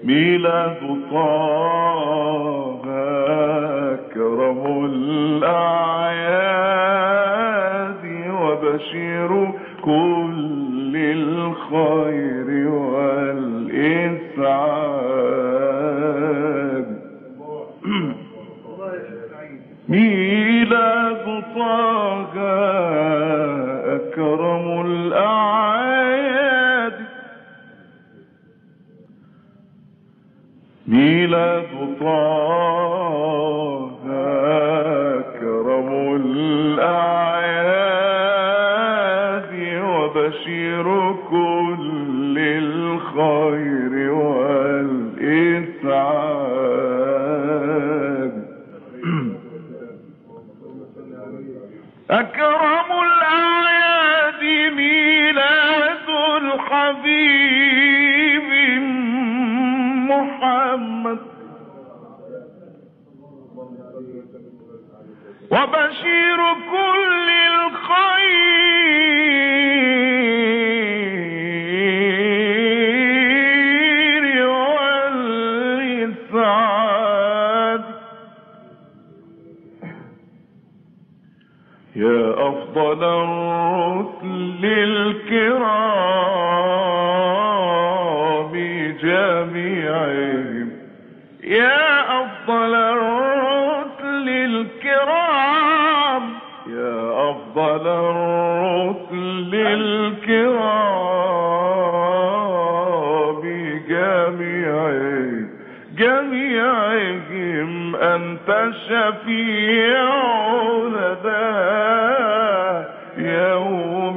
ميلاد طه أكرم الأعياد وبشير كل الخير والإسعاد ميلاد طه أكرم الأعياد ميلاد طه أكرم الأعياد وبشير كل الخير والإسعاد أكرم الأعياد ميلاد الحبيب محمد وبشير كل الخير والإسعاد يا أفضل الرسل الكرام جميعهم يا أفضل الرسل الكرام يا أفضل الرسل الكرام جميعهم جميعهم أنت الشفيع لنا يوم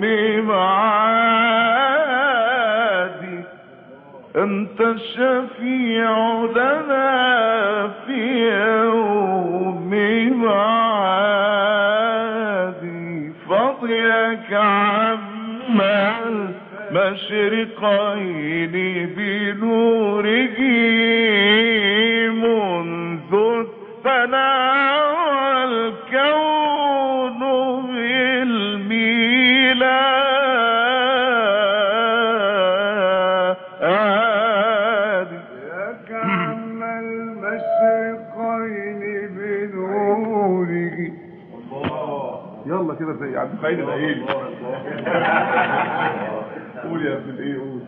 معادي أنت الشفيع لنا في يوم معادي فضلك عما المشرقين بنوره منذ الثنى والكون بالميلاد ياك عم المشرقين بنوره يلا كده زي عبد السعيد الايلي قول يا ابن الايه قول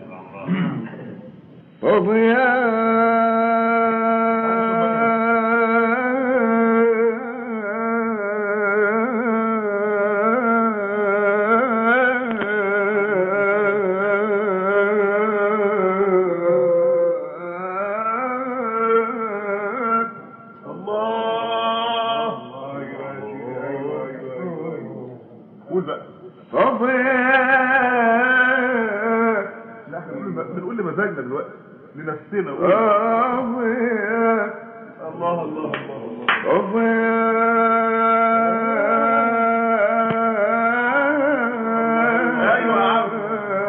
فضياء الله قول بقى فضياء لا احنا بنقول بنقول لمزاجنا دلوقتي لنفسنا قول. فضياء الله الله الله الله أيوة يا عم.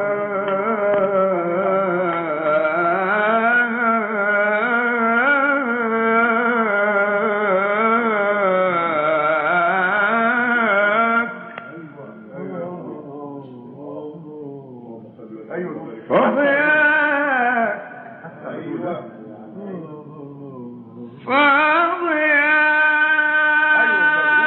ايوه فضياء ايوه فضياء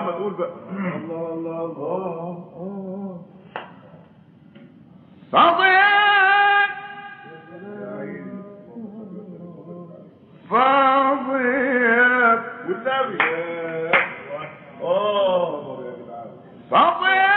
محمد قول بقى الله الله الله فضيك فاضيك والنبي اه يا جدعان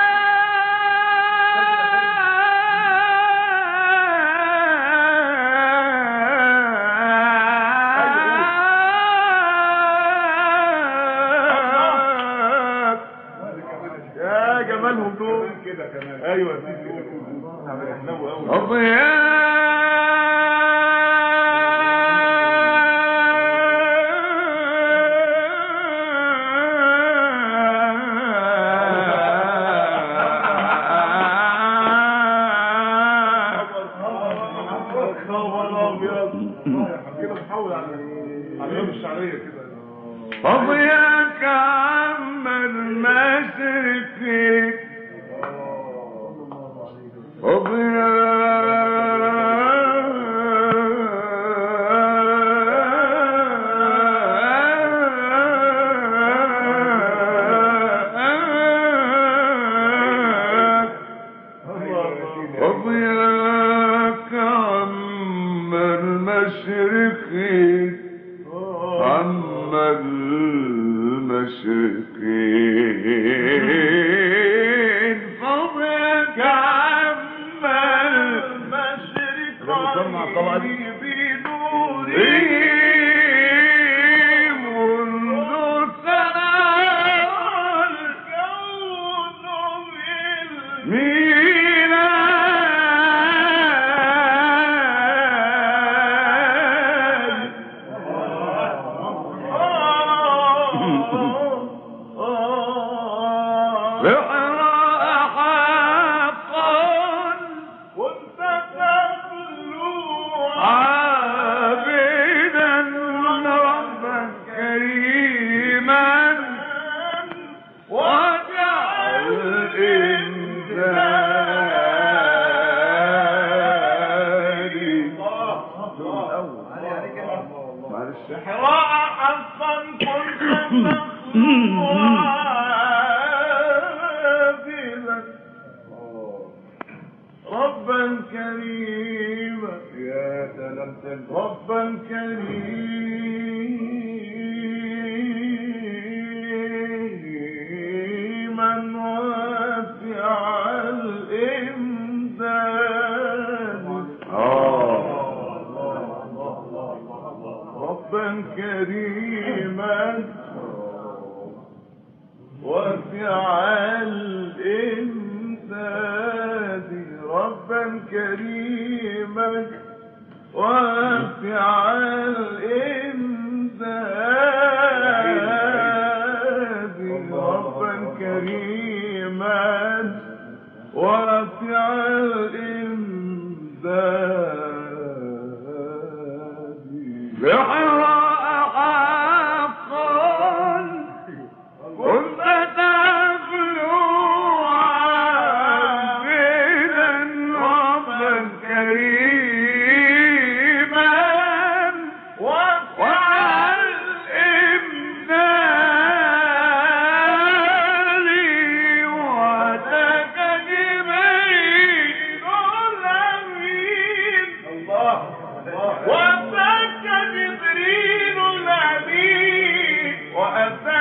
يا جمالهم دول كده كمان ايوه يا سيدي كده هنحلو قوي خبر ابيض كده محول على على اليوم الشعريه كده فضيك عم المشرق وضياك عم المشرق عم المشرقين فضياك عم المشرق بنسمع الطبقة دي. بنوره منذ سنة الكون بالميلاد بحراء حقا وانت تبلو عابدا ربا كريما واجعل إمدادي معلش حراء حقا كنت تخلو عابدا ربا كريما يا سلام ربا كريما واسع الإمداد ربا كريما واسع الإمداد ربا كريما واسع الإمداد ربا كريما واسع الإمداد بحراء حقا كنت تخلو عابدا ربا كريما وعلى الإمداد واتك جبريل الأمين وأتاك جبريل الأمين وأتاك